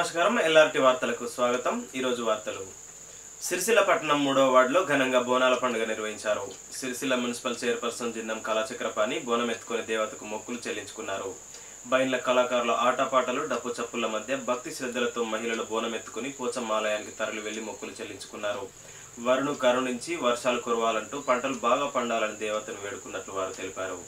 నమస్కారం ఎల్ఆర్టీ వార్తలకు స్వాగతం ఈరోజు వార్తలు సిరిసిల్ల పట్టణం మూడవ వార్డులో ఘనంగా బోనాల పండుగ నిర్వహించారు సిరిసిల్ల మున్సిపల్ చైర్పర్సన్ జిన్నం కళాచక్రపాణి బోనం ఎత్తుకొని దేవతకు మొక్కులు చెల్లించుకున్నారు బయన్ల కళాకారుల ఆటపాటలు డప్పు చప్పుల మధ్య భక్తి శ్రద్ధలతో మహిళలు బోనం ఎత్తుకుని పోచమ్మ ఆలయానికి తరలి వెళ్లి మొక్కులు చెల్లించుకున్నారు వరుణు కరుణించి వర్షాలు కురవాలంటూ పంటలు బాగా పండాలని దేవతను వేడుకున్నట్లు వారు తెలిపారు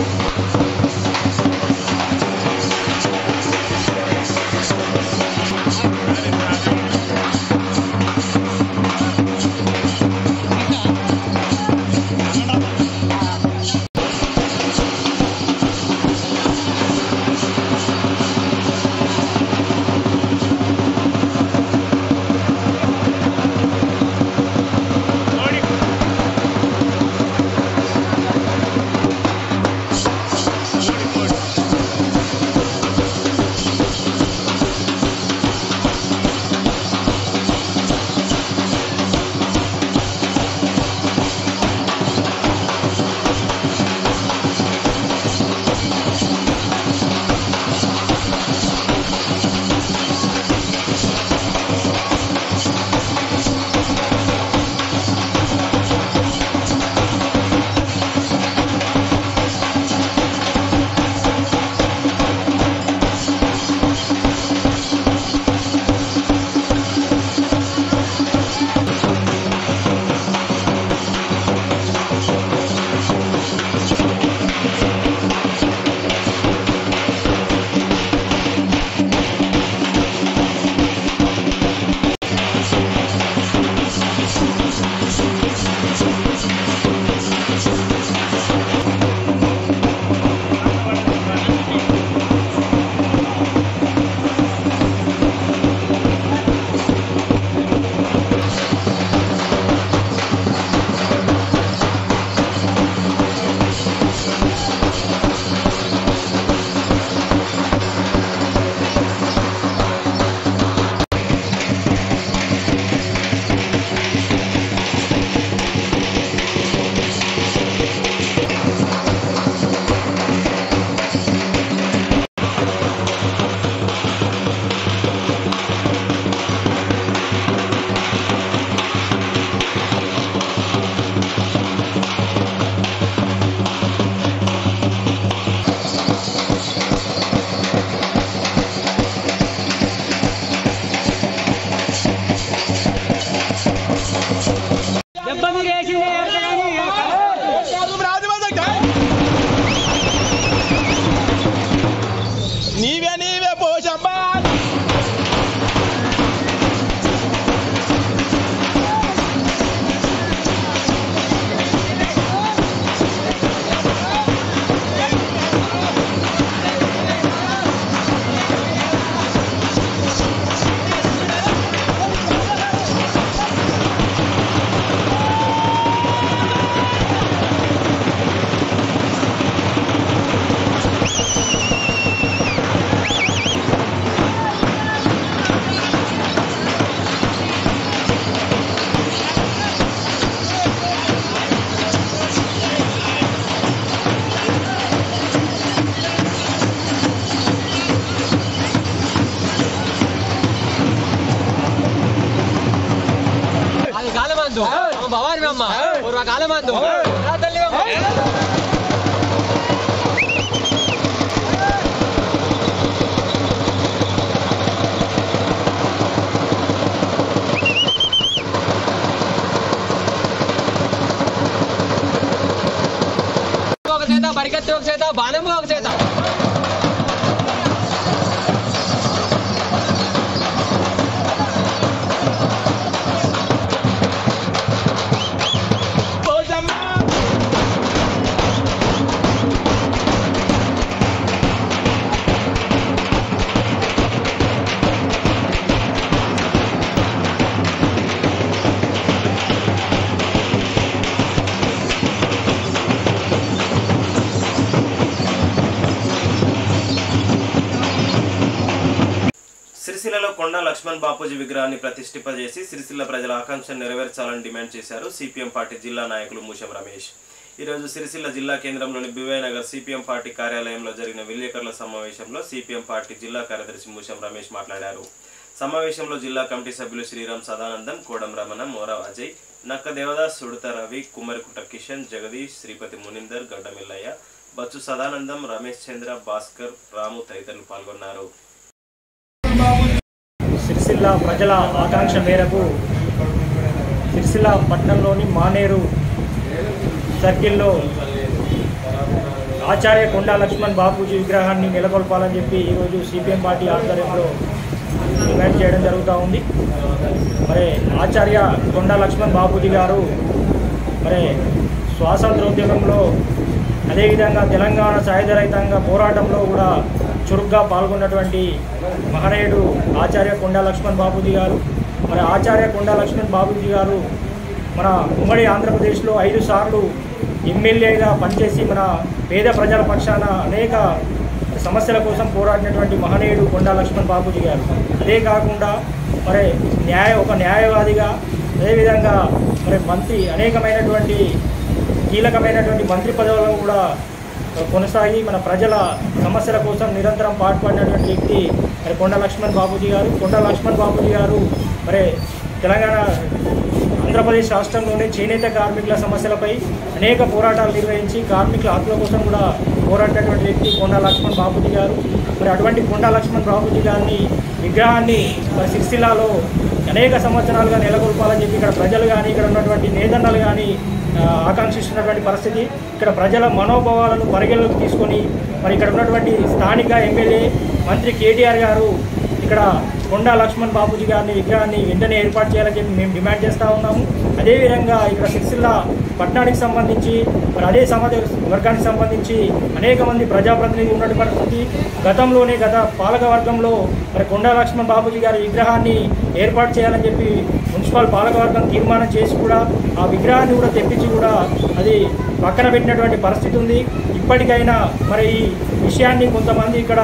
దెబ్బ మీరు వేసింది నీవే నీవే పోషమ్మా అది కాలమందు భవాని అమ్మ పూర్వ కాలమందు తల్లి ఒక చేత బరికత్తి ఒక చేత బాణము ఒక చేత పోషమ్మా సిరిసిల్లలో కొండ లక్ష్మణ్ బాపూజీ విగ్రహాన్ని ప్రతిష్ఠింపజేసి సిరిసిల్ల ప్రజల ఆకాంక్షను నెరవేర్చాలని డిమాండ్ చేశారు సిపిఎం పార్టీ జిల్లా నాయకులు మూషం రమేష్ ఈరోజు సిరిసిల్ల జిల్లా కేంద్రంలోని బివై నగర్ సిపిఎం పార్టీ కార్యాలయంలో జరిగిన విలేకరుల సమావేశంలో సిపిఎం పార్టీ జిల్లా కార్యదర్శి మూషం రమేష్ మాట్లాడారు సమావేశంలో జిల్లా కమిటీ సభ్యులు శ్రీరామ్ సదానందం కోడం రమణ మోర అజయ్ నక్క దేవదాస్ సుడత రవి కుమ్మరికుట కిషన్ జగదీష్ శ్రీపతి మునిందర్ గడ్డమిల్లయ్య బచ్చు సదానందం రమేష్ చంద్ర భాస్కర్ రాము తదితరులు పాల్గొన్నారు సిరిసిల్ల ప్రజల ఆకాంక్ష మేరకు సిరిసిల్ల పట్టణంలోని మానేరు సర్కిల్లో ఆచార్య కొండా లక్ష్మణ్ బాపూజీ విగ్రహాన్ని నెలకొల్పాలని చెప్పి ఈరోజు సిపిఎం పార్టీ ఆధ్వర్యంలో డిమాండ్ చేయడం జరుగుతూ ఉంది మరి ఆచార్య కొండా లక్ష్మణ్ బాపూజీ గారు మరి స్వాతంత్రోద్యమంలో అదేవిధంగా తెలంగాణ సాయుధ రైతాంగ పోరాటంలో కూడా చురుగ్గా పాల్గొన్నటువంటి మహనీయుడు ఆచార్య కొండా లక్ష్మణ్ బాపూజీ గారు మరి ఆచార్య కొండా లక్ష్మణ్ బాపూజీ గారు మన ఉమ్మడి ఆంధ్రప్రదేశ్లో ఐదు సార్లు ఎమ్మెల్యేగా పనిచేసి మన పేద ప్రజల పక్షాన అనేక సమస్యల కోసం పోరాడినటువంటి మహనీయుడు కొండా లక్ష్మణ్ బాపూజీ గారు అదే కాకుండా మరి న్యాయ ఒక న్యాయవాదిగా అదేవిధంగా మరి మంత్రి అనేకమైనటువంటి కీలకమైనటువంటి మంత్రి పదవులను కూడా కొనసాగి మన ప్రజల సమస్యల కోసం నిరంతరం పాటుపడినటువంటి వ్యక్తి మరి కొండ లక్ష్మణ్ బాబూజీ గారు కొండ లక్ష్మణ్ బాబూజీ గారు మరి తెలంగాణ ఆంధ్రప్రదేశ్ రాష్ట్రంలోనే చేనేత కార్మికుల సమస్యలపై అనేక పోరాటాలు నిర్వహించి కార్మికుల హక్కుల కోసం కూడా పోరాడినటువంటి వ్యక్తి కొండా లక్ష్మణ్ బాబూజీ గారు మరి అటువంటి కొండా లక్ష్మణ్ బాబూజీ గారిని విగ్రహాన్ని మరి సిరిసిల్లాలో అనేక సంవత్సరాలుగా నెలకొల్పాలని చెప్పి ఇక్కడ ప్రజలు కానీ ఇక్కడ ఉన్నటువంటి నేతన్నలు కానీ ఆ, ఆకాంక్షిస్తున్నటువంటి పరిస్థితి ఇక్కడ ప్రజల మనోభావాలను పరిగణలోకి తీసుకొని మరి ఇక్కడ ఉన్నటువంటి స్థానిక ఎమ్మెల్యే మంత్రి కేటీఆర్ గారు ఇక్కడ కొండా లక్ష్మణ్ బాబూజీ గారిని విగ్రహాన్ని వెంటనే ఏర్పాటు చేయాలని చెప్పి మేము డిమాండ్ చేస్తూ ఉన్నాము అదేవిధంగా ఇక్కడ సిరిసిల్ల పట్టణానికి సంబంధించి మరి అదే సమాజ వర్గానికి సంబంధించి అనేక మంది ప్రజాప్రతినిధులు ఉన్నటువంటి పరిస్థితి గతంలోనే గత పాలక వర్గంలో మరి కొండా లక్ష్మణ్ బాబూజీ గారి విగ్రహాన్ని ఏర్పాటు చేయాలని చెప్పి మున్సిపల్ పాలకవర్గం తీర్మానం చేసి కూడా ఆ విగ్రహాన్ని కూడా తెప్పించి కూడా అది పక్కన పెట్టినటువంటి పరిస్థితి ఉంది ఇప్పటికైనా మరి ఈ విషయాన్ని కొంతమంది ఇక్కడ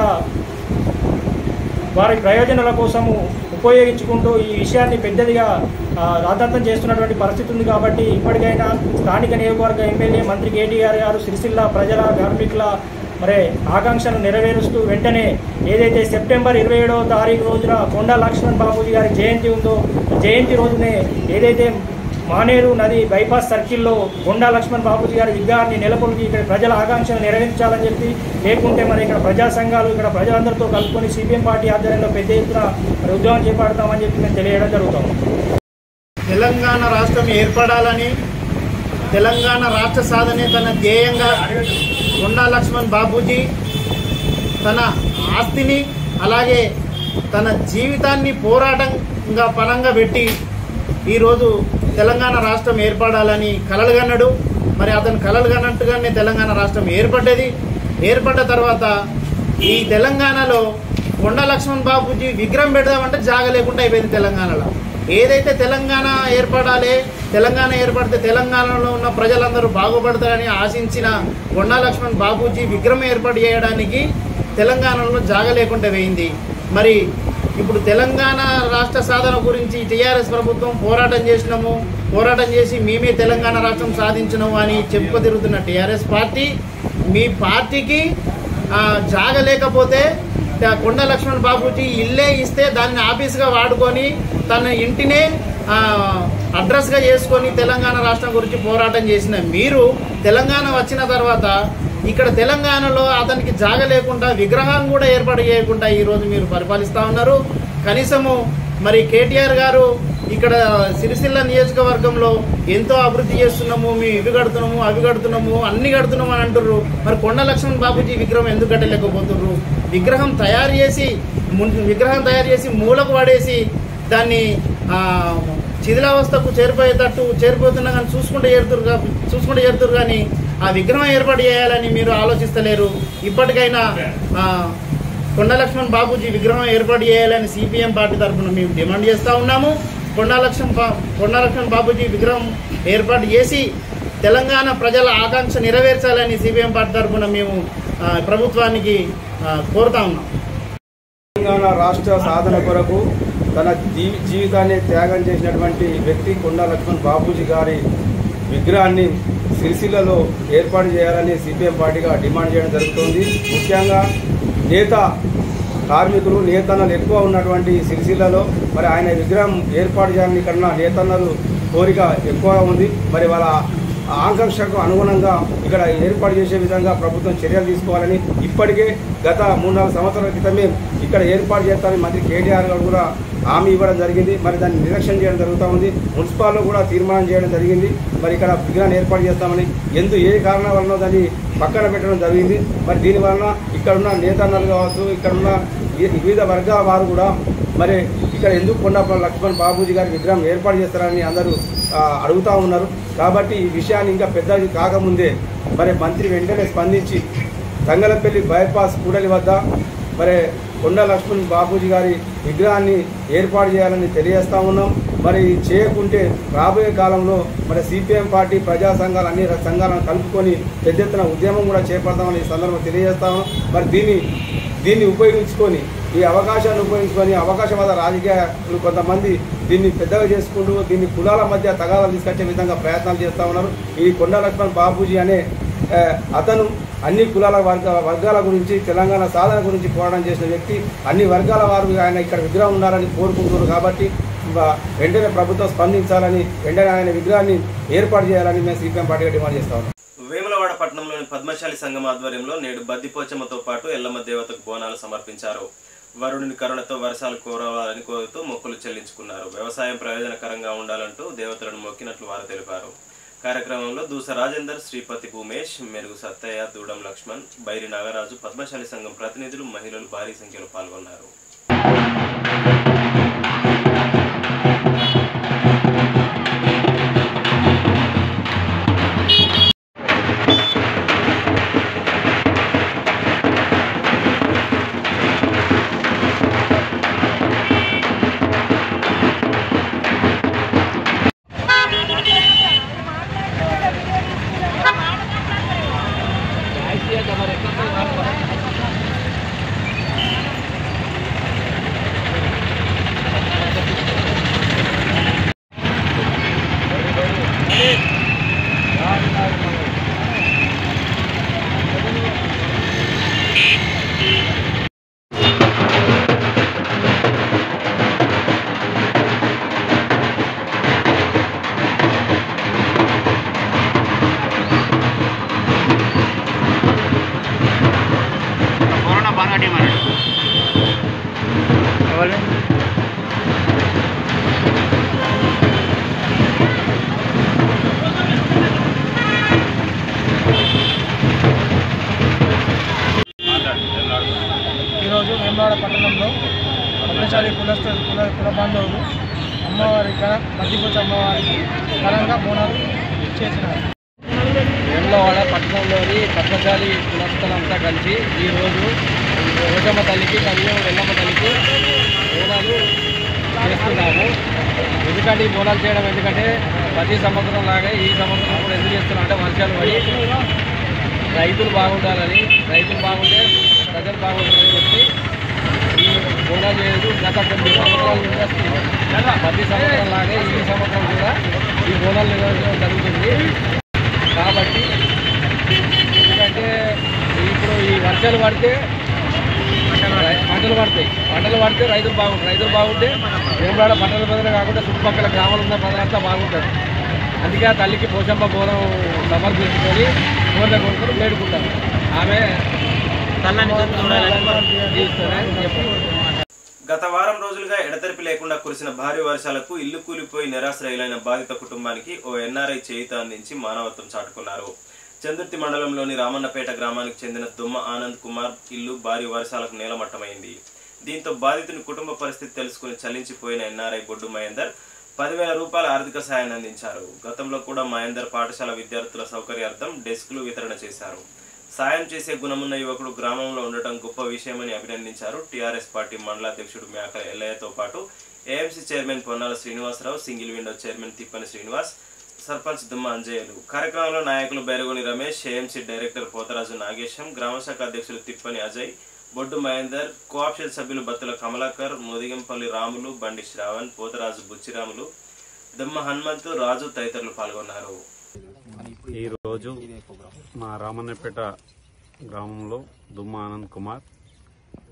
వారి ప్రయోజనాల కోసము ఉపయోగించుకుంటూ ఈ విషయాన్ని పెద్దదిగా ఆ, రాద్ధాంతం చేస్తున్నటువంటి పరిస్థితి ఉంది కాబట్టి ఇప్పటికైనా స్థానిక నియోజకవర్గ ఎమ్మెల్యే మంత్రి కేటీఆర్ గారు సిరిసిల్ల ప్రజల కార్మికుల మరి ఆకాంక్షను నెరవేరుస్తూ వెంటనే ఏదైతే సెప్టెంబర్ ఇరవై ఏడవ తారీఖు రోజున కొండా లక్ష్మణ్ బాబూజీ గారి జయంతి ఉందో జయంతి రోజునే ఏదైతే మానేరు నది బైపాస్ సర్కిల్లో కొండా లక్ష్మణ్ బాబూజీ గారి విగ్రహాన్ని నెలకొల్పి ఇక్కడ ప్రజల ఆకాంక్షను నెరవేర్చాలని చెప్పి లేకుంటే మరి ఇక్కడ ప్రజా సంఘాలు ఇక్కడ ప్రజలందరితో కలుపుకొని సిపిఎం పార్టీ ఆధ్వర్యంలో పెద్ద ఎత్తున మరి ఉద్యమం చేపడతామని చెప్పి మేము తెలియడం జరుగుతాం తెలంగాణ రాష్ట్రం ఏర్పడాలని తెలంగాణ రాష్ట్ర సాధనే తన ధ్యేయంగా కొండా లక్ష్మణ్ బాబూజీ తన ఆస్తిని అలాగే తన జీవితాన్ని పోరాటంగా పరంగా పెట్టి ఈరోజు తెలంగాణ రాష్ట్రం ఏర్పడాలని కలలు కన్నాడు మరి అతను కలలు కన్నట్టుగానే తెలంగాణ రాష్ట్రం ఏర్పడ్డది ఏర్పడ్డ తర్వాత ఈ తెలంగాణలో కొండ లక్ష్మణ్ బాబూజీ విగ్రహం పెడదామంటే జాగ లేకుండా అయిపోయింది తెలంగాణలో ఏదైతే తెలంగాణ ఏర్పడాలి తెలంగాణ ఏర్పడితే తెలంగాణలో ఉన్న ప్రజలందరూ బాగుపడతారని ఆశించిన కొండా లక్ష్మణ్ బాబూజీ విగ్రహం ఏర్పాటు చేయడానికి తెలంగాణలో జాగ లేకుండా పోయింది మరి ఇప్పుడు తెలంగాణ రాష్ట్ర సాధన గురించి టీఆర్ఎస్ ప్రభుత్వం పోరాటం చేసినాము పోరాటం చేసి మేమే తెలంగాణ రాష్ట్రం సాధించినాము అని చెప్పుకు తిరుగుతున్న టీఆర్ఎస్ పార్టీ మీ పార్టీకి ఆ, జాగ లేకపోతే త- కొండ లక్ష్మణ్ బాబుజీ ఇల్లే ఇస్తే దాన్ని ఆఫీస్గా వాడుకొని తన ఇంటినే ఆ, అడ్రస్గా చేసుకొని తెలంగాణ రాష్ట్రం గురించి పోరాటం చేసిన మీరు తెలంగాణ వచ్చిన తర్వాత ఇక్కడ తెలంగాణలో అతనికి జాగ లేకుండా విగ్రహం కూడా ఏర్పాటు చేయకుండా ఈరోజు మీరు పరిపాలిస్తూ ఉన్నారు కనీసము మరి కేటీఆర్ గారు ఇక్కడ సిరిసిల్ల నియోజకవర్గంలో ఎంతో అభివృద్ధి చేస్తున్నాము మేము ఇవి కడుతున్నాము అవి కడుతున్నాము అన్ని కడుతున్నాము అని అంటుర్రు మరి కొండ లక్ష్మణ్ బాబుజీ విగ్రహం ఎందుకు కట్టలేకపోతుర్రు విగ్రహం తయారు చేసి మున్- విగ్రహం తయారు చేసి మూలకు పడేసి దాన్ని ఆ, శిథిలావస్థకు చేరిపోయేటట్టు చేరిపోతున్నా కానీ చూసుకుంటే చేరుతురు కా- చూసుకుంటే చేరుతురు కానీ ఆ విగ్రహం ఏర్పాటు చేయాలని మీరు ఆలోచిస్తలేరు ఇప్పటికైనా ఆ, కొండ లక్ష్మణ్ బాబూజీ విగ్రహం ఏర్పాటు చేయాలని సిపిఎం పార్టీ తరఫున మేము డిమాండ్ చేస్తూ ఉన్నాము కొండా లక్ష్మణ్ బా కొండా లక్ష్మణ్ బాబూజీ విగ్రహం ఏర్పాటు చేసి తెలంగాణ ప్రజల ఆకాంక్ష నెరవేర్చాలని సిపిఎం పార్టీ తరఫున మేము ఆ, ప్రభుత్వానికి ఆ, కోరుతా ఉన్నాం తెలంగాణ రాష్ట్ర సాధన కొరకు తన జీ- జీవితాన్ని త్యాగం చేసినటువంటి వ్యక్తి కొండా లక్ష్మణ్ బాబూజీ గారి విగ్రహాన్ని సిరిసిల్లలో ఏర్పాటు చేయాలని సిపిఎం పార్టీగా డిమాండ్ చేయడం జరుగుతోంది ముఖ్యంగా నేత కార్మికులు నేతన్నలు ఎక్కువ ఉన్నటువంటి సిరిసిల్లలో మరి ఆయన విగ్రహం ఏర్పాటు చేయాలని ఇక్కడ ఉన్న నేతన్నలు కోరిక ఎక్కువగా ఉంది మరి వాళ్ళ ఆకాంక్షకు అనుగుణంగా ఇక్కడ ఏర్పాటు చేసే విధంగా ప్రభుత్వం చర్యలు తీసుకోవాలని ఇప్పటికే గత మూడు నాలుగు సంవత్సరాల క్రితమే ఇక్కడ ఏర్పాటు చేస్తామని మంత్రి కేటీఆర్ గారు కూడా హామీ ఇవ్వడం జరిగింది మరి దాన్ని నిర్లక్ష్యం చేయడం జరుగుతూ ఉంది మున్సిపాల్లో కూడా తీర్మానం చేయడం జరిగింది మరి ఇక్కడ విగ్రహాన్ని ఏర్పాటు చేస్తామని ఎందు ఏ కారణం వలన దాన్ని పక్కన పెట్టడం జరిగింది మరి దీని వలన ఇక్కడ ఉన్న నేతన్నలు కావచ్చు ఇక్కడ ఉన్న వి- వివిధ వర్గాల వారు కూడా మరి ఇక్కడ ఎందుకు కొండాపురం లక్ష్మణ్ బాబూజీ గారి విగ్రహం ఏర్పాటు చేస్తారని అందరూ ఆ, అడుగుతా ఉన్నారు కాబట్టి ఈ విషయాన్ని ఇంకా పెద్దది కాకముందే మరి మంత్రి వెంటనే స్పందించి తంగలపల్లి బైపాస్ కూడలి వద్ద మరి కొండ లక్ష్మణ్ బాపూజీ గారి విగ్రహాన్ని ఏర్పాటు చేయాలని తెలియజేస్తా ఉన్నాం మరి చేయకుంటే రాబోయే కాలంలో మరి సిపిఎం పార్టీ ప్రజా సంఘాలు అన్ని సంఘాలను కలుపుకొని పెద్ద ఎత్తున ఉద్యమం కూడా చేపడతామని ఈ సందర్భంగా తెలియజేస్తాము మరి దీన్ని దీన్ని ఉపయోగించుకొని ఈ అవకాశాన్ని ఉపయోగించుకొని అవకాశవాద రాజకీయాలు కొంతమంది దీన్ని పెద్దగా చేసుకుంటూ దీన్ని కులాల మధ్య తగాదాలు తీసుకొచ్చే విధంగా ప్రయత్నాలు చేస్తూ ఉన్నారు ఈ కొండ లక్ష్మణ్ బాపూజీ అనే ఆ, అతను అన్ని కులాల వర్గ వర్గాల గురించి తెలంగాణ సాధన గురించి పోరాటం చేసిన వ్యక్తి అన్ని వర్గాల వారు ఆయన ఇక్కడ విగ్రహం ఉన్నారని కోరుకుంటున్నారు కాబట్టి బ- వెంటనే ప్రభుత్వం స్పందించాలని వెంటనే ఆయన విగ్రహాన్ని ఏర్పాటు చేయాలని మేము సిపిఎం పార్టీగా డిమాండ్ చేస్తా ఉన్నాం వేములవాడ పట్టణంలోని పద్మశాలి సంఘం ఆధ్వర్యంలో నేడు బద్దిపోచమ్మతో పాటు ఎల్లమ్మ దేవతకు బోనాలు సమర్పించారు వరుణుని కరుణతో వర్షాలు కోరవాలని కోరుతూ మొక్కులు చెల్లించుకున్నారు వ్యవసాయం ప్రయోజనకరంగా ఉండాలంటూ దేవతలను మొక్కినట్లు వారు తెలిపారు కార్యక్రమంలో దూస రాజేందర్ శ్రీపతి భూమేష్ మెరుగు సత్తయ్య దూడం లక్ష్మణ్ బైరి నాగరాజు పద్మశాలి సంఘం ప్రతినిధులు మహిళలు భారీ సంఖ్యలో పాల్గొన్నారు ఈరోజు వేమవాడ పట్టణంలో పద్మశాలి కులస్థ కుల కుల బాంధవులు అమ్మవారి ఘన మధ్యపూచ అమ్మవారికి ఘనంగా బోనాలు చేసినారు వేములవాడ పట్టణంలోని పద్మశాలి కులస్తులంతా కలిసి ఈరోజు రోజమ్మ తల్లికి మరియు ఎల్లమ్మ తల్లికి బోనాలు చేస్తున్నాము ఎందుకంటే ఈ బోనాలు చేయడం ఎందుకంటే ప్రతి సంవత్సరం లాగా ఈ సంవత్సరం కూడా ఎందుకు చేస్తున్నాం అంటే వర్షాలు పడి రైతులు బాగుండాలని రైతులు బాగుంటే ప్రజలు బాగుంటారని చెప్పి ఈ బోనాలు చేయదు గత కొన్ని సంవత్సరాలు నిర్వహిస్తుంది ప్రతి సంవత్సరం లాగే ఈ సంవత్సరం కూడా ఈ బోనాలు నిర్వహించడం జరుగుతుంది కాబట్టి ఎందుకంటే ఇప్పుడు ఈ వర్షాలు పడితే రై- పంటలు పడతాయి పంటలు పడితే రైతులు బాగుంటారు రైతులు బాగుంటే వేమరాడ పంటల ప్రజలు కాకుండా చుట్టుపక్కల గ్రామాలు ఉన్న ప్రజలంతా బాగుంటారు అందుకే ఆ తల్లికి పోషమ్మ బోనం సమర్పించుకొని కోరిక కోరుకొని వేడుకుంటారు ఆమె జీవిస్తారని చెప్పి గత వారం రోజులుగా ఎడతెరిపి లేకుండా కురిసిన భారీ వర్షాలకు ఇల్లు కూలిపోయి నిరాశ్రయులైన బాధిత కుటుంబానికి ఓ ఎన్ఆర్ఐ చేయిత అందించి మానవత్వం చాటుకున్నారు చందుర్తి మండలంలోని రామన్నపేట గ్రామానికి చెందిన దుమ్మ ఆనంద్ కుమార్ ఇల్లు భారీ వర్షాలకు నేలమట్టమైంది దీంతో బాధితుని కుటుంబ పరిస్థితి తెలుసుకుని చలించిపోయిన ఎన్ఆర్ఐ బొడ్డు మహేందర్ పదివేల రూపాయల ఆర్థిక సాయాన్ని అందించారు గతంలో కూడా మహేందర్ పాఠశాల విద్యార్థుల సౌకర్యార్థం డెస్క్లు వితరణ చేశారు సాయం చేసే గుణమున్న యువకుడు గ్రామంలో ఉండటం గొప్ప విషయమని అభినందించారు టీఆర్ఎస్ పార్టీ మండలాధ్యక్షుడు మేకల ఎల్లయ్యతో పాటు AMC chairman Ponnala Srinivasarao single window chairman Tippani Srinivas sarpanch Dumma అంజయ్యలు కార్యక్రమంలో నాయకులు బెరగొని రమేష్ ఏఎంసీ డైరెక్టర్ పోతరాజు నాగేశం గ్రామశాఖ అధ్యక్షులు తిప్పని అజయ్ బొడ్డు మహేందర్ కోఆప్షన్ సభ్యులు బత్తుల కమలాకర్ ముదిగంపల్లి రాములు బండి శ్రావణ్ పోతరాజు బుచ్చిరాములు దుమ్మ హనుమంతు రాజు తదితరులు పాల్గొన్నారు ఈరోజు మా రామన్నపేట గ్రామంలో దుమ్మ ఆనంద్ కుమార్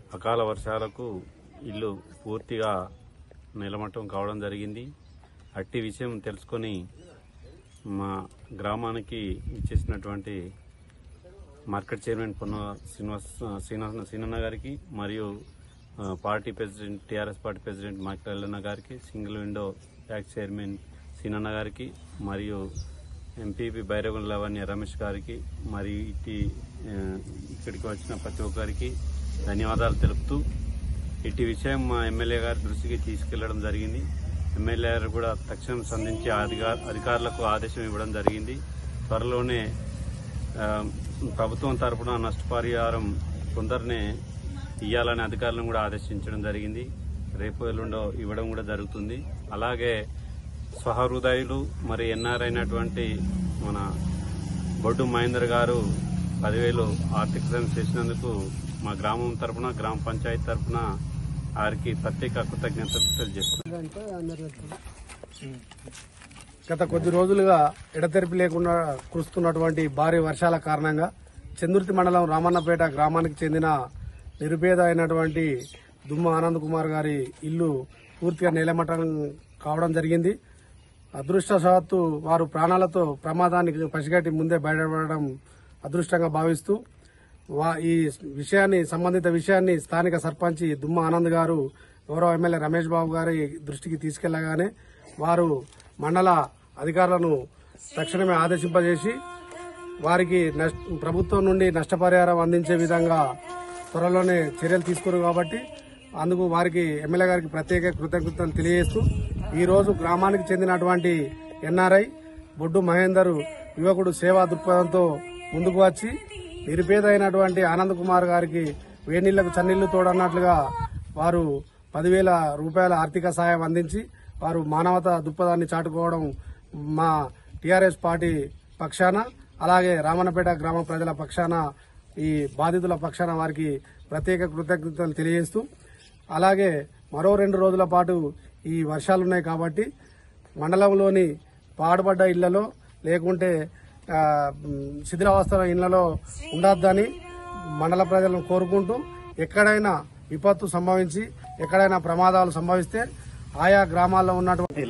అకాల వర్షాలకు ఇల్లు పూర్తిగా నిలమట్టం కావడం జరిగింది అట్టి విషయం తెలుసుకొని మా గ్రామానికి ఇచ్చేసినటువంటి మార్కెట్ చైర్మన్ పొన్న శ్రీనివాస్ శ్రీనివాస సీనన్న గారికి మరియు ఆ, party president TRS party president Mekala Yellanna గారికి సింగిల్ విండో ట్యాక్స్ చైర్మన్ సీనన్న గారికి మరియు ఎంపీపీ బైరగుల లవణ్య రమేష్ గారికి మరియు ఇటు ఆ, ఇక్కడికి వచ్చిన ప్రతి ఒక్కరికి ధన్యవాదాలు తెలుపుతూ ఇటు విషయం మా ఎమ్మెల్యే గారి దృష్టికి తీసుకెళ్లడం జరిగింది ఎమ్మెల్యే గారు కూడా తక్షణం స్పందించి అధికార అధికారులకు ఆదేశం ఇవ్వడం జరిగింది త్వరలోనే ఆ, ప్రభుత్వం తరపున నష్టపరిహారం తొందరనే ఇవ్వాలని అధికారులను కూడా ఆదేశించడం జరిగింది రేపు ఎల్లుండో ఇవ్వడం కూడా జరుగుతుంది అలాగే స్వహృదయులు మరి ఎన్ఆర్ అయినటువంటి మన బొడ్డు మహేందర్ గారు పదివేలు ఆర్థిక సాయం చేసినందుకు మా గ్రామం తరపున గ్రామ పంచాయతీ తరపున వారికి ప్రత్యేక కృతజ్ఞతలు తెలియజేస్తున్నాం గత కొద్ది రోజులుగా ఎడతెరిపి లేకుండా కురుస్తున్నటువంటి భారీ వర్షాల కారణంగా చందుర్తి మండలం రామన్నపేట గ్రామానికి చెందిన నిరుపేద అయినటువంటి దుమ్మ ఆనంద్ కుమార్ గారి ఇల్లు పూర్తిగా నేలమట్టం కావడం జరిగింది అదృష్టవశాత్తు వారు ప్రాణాలతో ప్రమాదానికి పసిగట్టి ముందే బయటపడడం అదృష్టంగా భావిస్తూ వా ఈ విషయాన్ని సంబంధిత విషయాన్ని స్థానిక సర్పంచి దుమ్మ ఆనంద్ గారు గౌరవ ఎమ్మెల్యే రమేష్ బాబు గారి దృష్టికి తీసుకెళ్లగానే వారు మండల అధికారులను తక్షణమే ఆదేశింపజేసి వారికి నష్ట- ప్రభుత్వం నుండి నష్టపరిహారం అందించే విధంగా త్వరలోనే చర్యలు తీసుకున్నారు కాబట్టి అందుకు వారికి ఎమ్మెల్యే గారికి ప్రత్యేక కృతజ్ఞతలు తెలియజేస్తూ ఈ రోజు గ్రామానికి చెందినటువంటి ఎన్ఆర్ఐ బొడ్డు మహేందర్ యువకుడు సేవా దృక్పథంతో ముందుకు వచ్చి నిరుపేద అయినటువంటి ఆనంద్ కుమార్ గారికి వేనీళ్లకు చన్నీళ్లు తోడన్నట్లుగా వారు పదివేల రూపాయల ఆర్థిక సాయం అందించి వారు మానవతా దృక్పథాన్ని చాటుకోవడం మా టీఆర్ఎస్ పార్టీ పక్షాన అలాగే రామన్నపేట గ్రామ ప్రజల పక్షాన ఈ బాధితుల పక్షాన వారికి ప్రత్యేక కృతజ్ఞతలు తెలియజేస్తూ అలాగే మరో రెండు రోజుల పాటు ఈ వర్షాలున్నాయి కాబట్టి మండలంలోని పాడుపడ్డ ఇళ్లలో లేకుంటే ఆ, మ్, శిథిలావస్థ ఇళ్లలో ఉండొద్దని మండల ప్రజలను కోరుకుంటూ ఎక్కడైనా విపత్తు సంభవించి ఎక్కడైనా ప్రమాదాలు సంభవిస్తే ఆయా గ్రామాల్లో ఉన్నటువంటి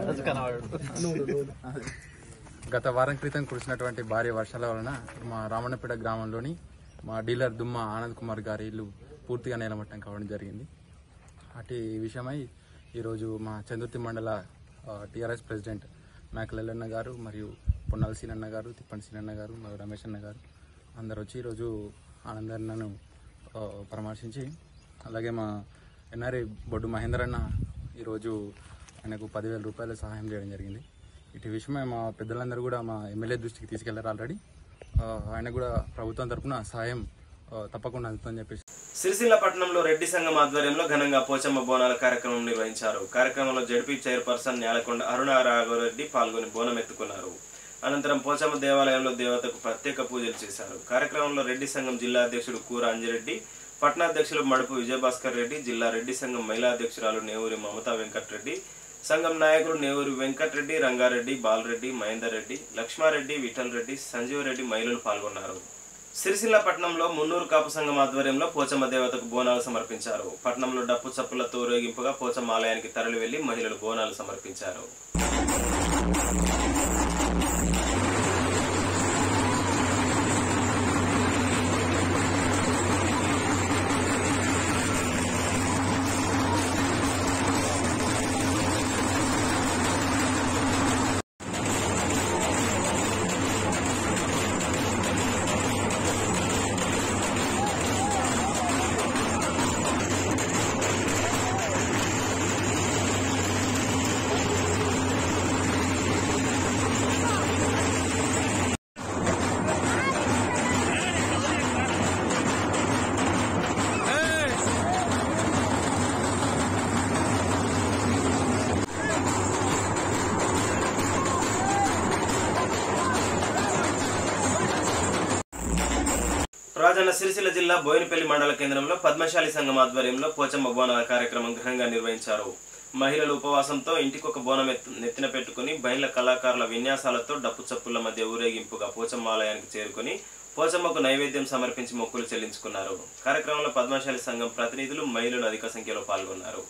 గత వారం క్రితం కురిసినటువంటి భారీ వర్షాల వలన మా రామన్నపేట గ్రామంలోని మా డీలర్ దుమ్మ ఆనంద్ కుమార్ గారి ఇల్లు పూర్తిగా నేలమట్టం కావడం జరిగింది అటు విషయమై ఈరోజు మా చందుర్తి మండల టీఆర్ఎస్ ప్రెసిడెంట్ మేకలెల్లన్న గారు మరియు పొన్నాల సీనన్న గారు తిప్పని సీనన్న గారు మరియు రమేష్ అన్న గారు అందరు వచ్చి ఈరోజు ఆనందన్నను ఆ, పరామర్శించి అలాగే మా ఎన్ఆర్ఐ బొడ్డు మహేందర్ అన్న ఈరోజు ఆయనకు పదివేల రూపాయల సహాయం చేయడం జరిగింది ఇటు విషయమై మా పెద్దలందరూ కూడా మా ఎమ్మెల్యే దృష్టికి తీసుకెళ్లారు ఆల్రెడీ ఆ, ఆయన కూడా ప్రభుత్వం తరపున సహాయం ఆ, తప్పకుండా అందుతుందని చెప్పేసి సిరిసిల్ల పట్టణంలో రెడ్డి సంఘం ఆధ్వర్యంలో ఘనంగా పోచమ్మ బోనాల కార్యక్రమం నిర్వహించారు కార్యక్రమంలో జడ్పీ చైర్పర్సన్ న్యాలకొండ అరుణ రాఘవరెడ్డి పాల్గొని బోనం ఎత్తుకున్నారు అనంతరం పోచమ్మ దేవాలయంలో దేవతకు ప్రత్యేక పూజలు చేశారు కార్యక్రమంలో రెడ్డి సంఘం జిల్లా అధ్యక్షుడు కూర అంజిరెడ్డి పట్టణాధ్యక్షులు మడుపు విజయభాస్కర్ రెడ్డి జిల్లా రెడ్డి సంఘం మహిళా అధ్యక్షురాలు నేవూరి మమతా వెంకటరెడ్డి సంఘం నాయకులు నేవూరి వెంకటరెడ్డి రంగారెడ్డి బాలరెడ్డి మహేందర్ రెడ్డి లక్ష్మారెడ్డి విఠల్ రెడ్డి సంజీవ్ రెడ్డి మహిళలు పాల్గొన్నారు సిరిసిల్ల పట్టణంలో మున్నూరు కాపు సంఘం ఆధ్వర్యంలో పోచమ్మ దేవతకు బోనాలు సమర్పించారు పట్టణంలో డప్పు చప్పులతో ఊరేగింపుగా పోచమ్మ ఆలయానికి తరలి వెళ్లి మహిళలు బోనాలు సమర్పించారు రాజన్న సిరిసిల్ల జిల్లా బోయినపల్లి మండల కేంద్రంలో పద్మశాలి సంఘం ఆధ్వర్యంలో పోచమ్మ బోనాల కార్యక్రమం ఘనంగా నిర్వహించారు మహిళలు ఉపవాసంతో ఇంటికొక బోనం ఎత్తు- నెత్తిన పెట్టుకుని బయళ్ళ కళాకారుల విన్యాసాలతో డప్పు చప్పుల మధ్య ఊరేగింపుగా పోచమ్మ ఆలయానికి చేరుకుని పోచమ్మకు నైవేద్యం సమర్పించి మొక్కులు చెల్లించుకున్నారు కార్యక్రమంలో పద్మశాలి సంఘం ప్రతినిధులు మహిళలు అధిక సంఖ్యలో పాల్గొన్నారు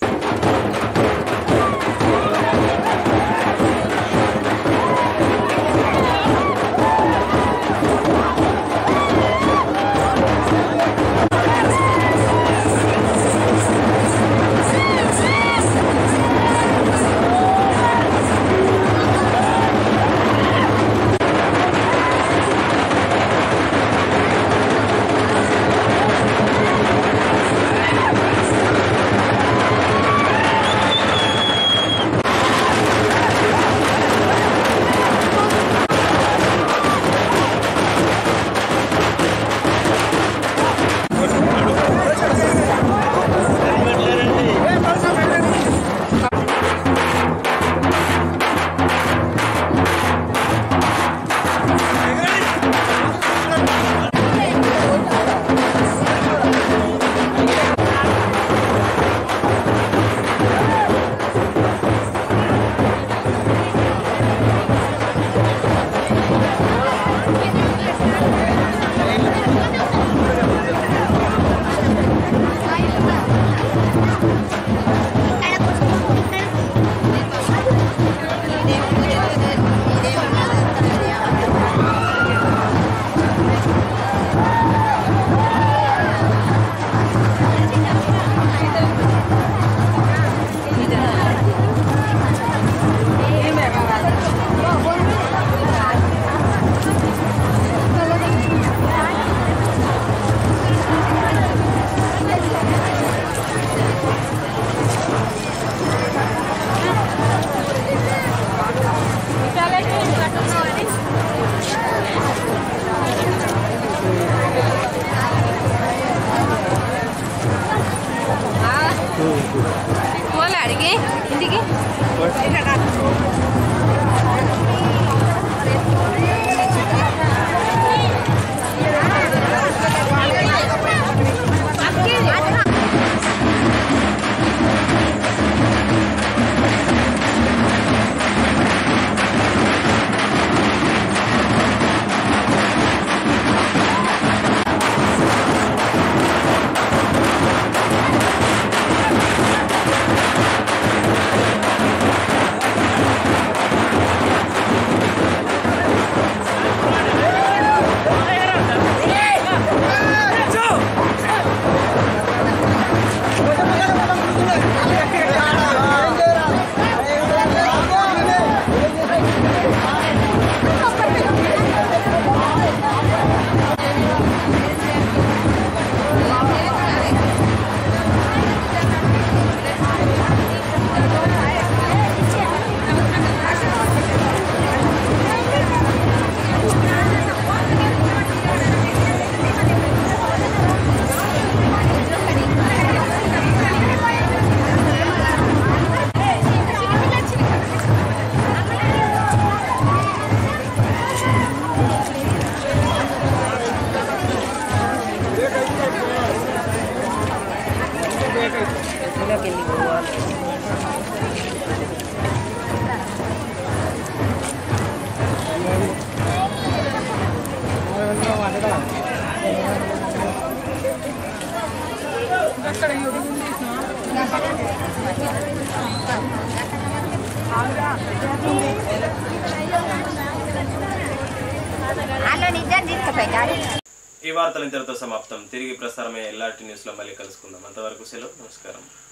పోలే అడిగి ఇంటికి అలా నిజం తీసుకుపోయారు ఈ వార్తలు ఇంతటితో సమాప్తం తిరిగి ప్రసారమయ్యే ఎల్ఆర్టీ న్యూస్లో మళ్ళీ కలుసుకుందాం అంతవరకు సెలవు నమస్కారం